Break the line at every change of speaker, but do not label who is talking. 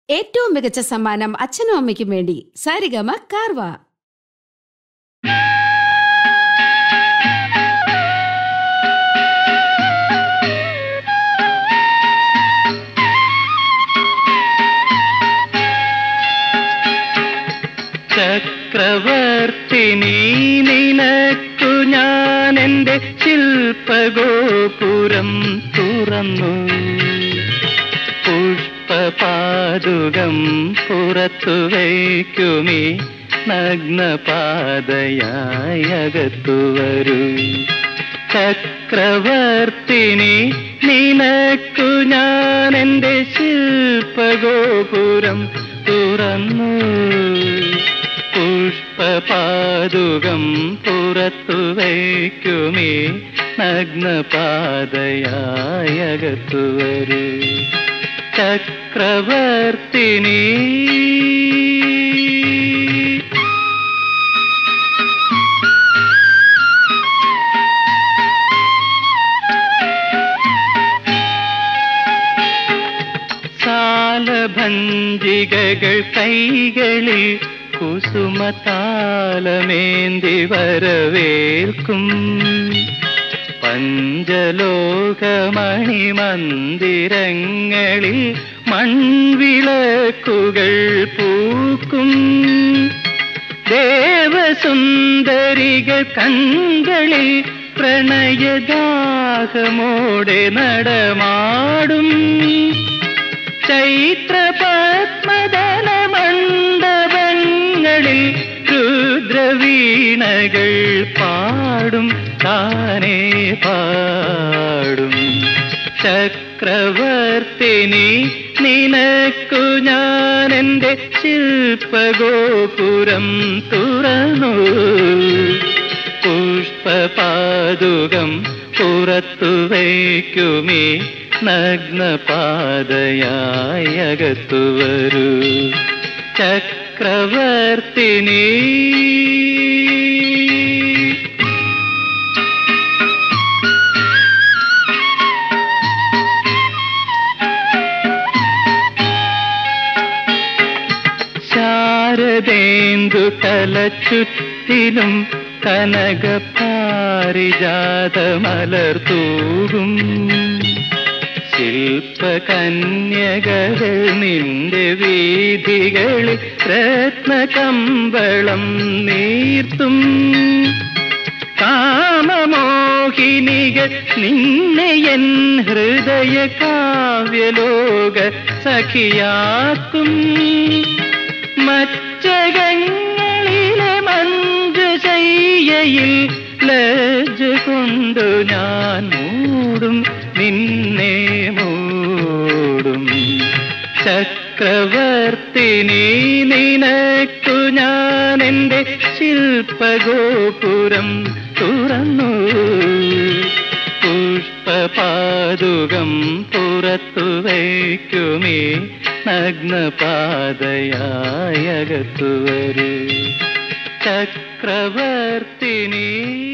ഏറ്റവും മികച്ച സമ്മാനം അച്ഛനും അമ്മയ്ക്കും വേണ്ടി സാരിഗമ കാർവ
ചക്രവർത്തിനി നിനക്കു ഞാൻ എൻ്റെ ശില്പഗോപുരം തുറന്നു പുഷ്പപാതുകം പുറത്തു വയ്ക്കുമീ നഗ്നപാതയായി അകത്തു വരൂ ചക്രവർത്തിനി നിനക്കു ഞാൻ എൻ്റെ ശില്പഗോപുരം തുറന്നു പുഷ്പപാതുകം പുറത്തു വയ്ക്കുമേ നഗ്നപാതയായി അകത്തു വരൂ ചക്രവർത്തിനി സാലഭഞ്ജികകൾ കൈകളിൽ കുസുമതാലമേന്തി വരവേൽക്കും പഞ്ചലോകമണിമന്ദിരങ്ങളിൽ മൺവിളക്കുകൾ പൂക്കും ദേവസുന്ദരികൾ കൺകളിൽ പ്രണയദാഹമോടെ നടമാടും ചൈത്രപത്മദല മണ്ഡപങ്ങളിൽ രുദ്രവീണകൾ പാടും താനേ പാടും ചക്രവർത്തിനി നിനക്കു ഞാൻ എൻ്റെ ശില്പഗോപുരം തുറന്നു പുഷ്പപാതുകം പുറത്തു വയ്ക്കുമേ നഗ്നപാതയായി അകത്തു വരൂ ചക്രവർത്തിനി ശാരദേന്ദു തലച്ചുറ്റിലും കനക പാരിജാതമലർ തൂകും ശില്പകന്യകൾ നിന്റെ വീതികളിൽ രത്നകമ്പളം നീർത്തും കാമമോഹിനികൾ നിന്നെ എൻ ഹൃദയ കാവ്യലോക സഖിയാക്കും മച്ചകങ്ങളിലെ മഞ്ജുശയ്യയിൽ ലജ്ജ കൊണ്ടു ഞാൻ മൂടും നിന്നെ മൂടും ചക്രവർത്തിനി നിനക്കു ഞാൻ എൻ്റെ ശില്പഗോപുരം തുറന്നു പുഷ്പപാതുകം പുറത്തു വയ്ക്കുമേ നഗ്നപാതയായി അകത്തു വരൂ ചക്രവർത്തിനി